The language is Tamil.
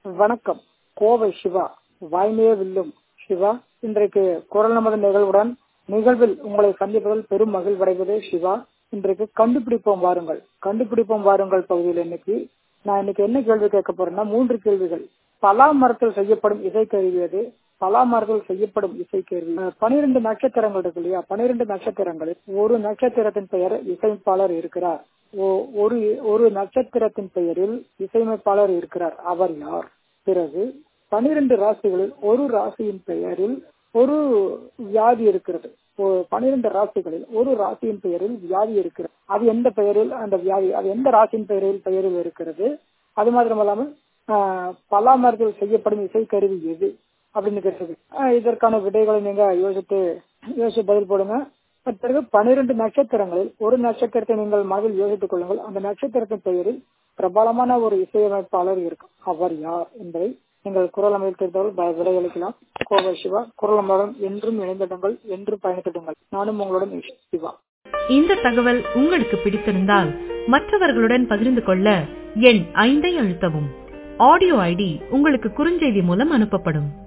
வணக்கம் கோவை சிவா வாய்மையே வில்லும் சிவா இன்றைக்கு குரல் நமது நிகழ்வுடன் நிகழ்வில் உங்களை சந்திப்பதில் பெரும் மகிழ்வடைவது சிவா இன்றைக்கு கண்டுபிடிப்போம் வாருங்கள் கண்டுபிடிப்போம் வாருங்கள் பகுதியில் இன்னைக்கு நான் இன்னைக்கு என்ன கேள்வி கேட்க போறேன்னா மூன்று கேள்விகள் பலா மரத்தில் செய்யப்படும் இசைக்கருவி எது பலா மரத்தில் செய்யப்படும் இசைக்கருவி பனிரெண்டு நட்சத்திரங்கள் இருக்கு இல்லையா பனிரெண்டு நட்சத்திரங்களில் ஒரு நட்சத்திரத்தின் பெயர் இசைப்பாளர் இருக்கிறார் ஒரு ஒரு நட்சத்திரத்தின் பெயரில் இசையமைப்பாளர் இருக்கிறார் அவர் யார் பிறகு பனிரெண்டு ராசிகளில் ஒரு ராசியின் பெயரில் ஒரு வியாதி இருக்கிறது பனிரெண்டு ராசிகளில் ஒரு ராசியின் பெயரில் வியாதி இருக்கிறது அது எந்த பெயரில் அந்த வியாதி அது எந்த ராசியின் பெயரில் பெயரில் இருக்கிறது அது மாத்திரமல்லாமல் பலா மரத்தில் செய்யப்படும் இசைக்கருவி எது அப்படின்னு கேட்டது இதற்கான விடைகளை நீங்க யோசித்து யோசித்து பதில் போடுங்க பிறகு பனிரெண்டு நட்சத்திரங்களில் ஒரு நட்சத்திரத்தை நீங்கள் மனதில் யோசித்துக் கொள்ளுங்கள் அந்த நட்சத்திரத்தின் பெயரில் பிரபலமான ஒரு இசையமைப்பாளர் இருக்கும் அவர் யார் என்பதை நீங்கள் குரல் அமையில் தெரிந்தவர்கள் விடையளிக்கலாம் கோவை சிவா குரல் அமலுடன் என்றும் இணைந்திடுங்கள் என்றும் பயணித்திடுங்கள் நானும் உங்களுடன் சிவா இந்த தகவல் உங்களுக்கு பிடித்திருந்தால் மற்றவர்களுடன் பகிர்ந்து கொள்ள எண் ஐந்தை அழுத்தவும் ஆடியோ ஐடி உங்களுக்கு குறுஞ்செய்தி மூலம் அனுப்பப்படும்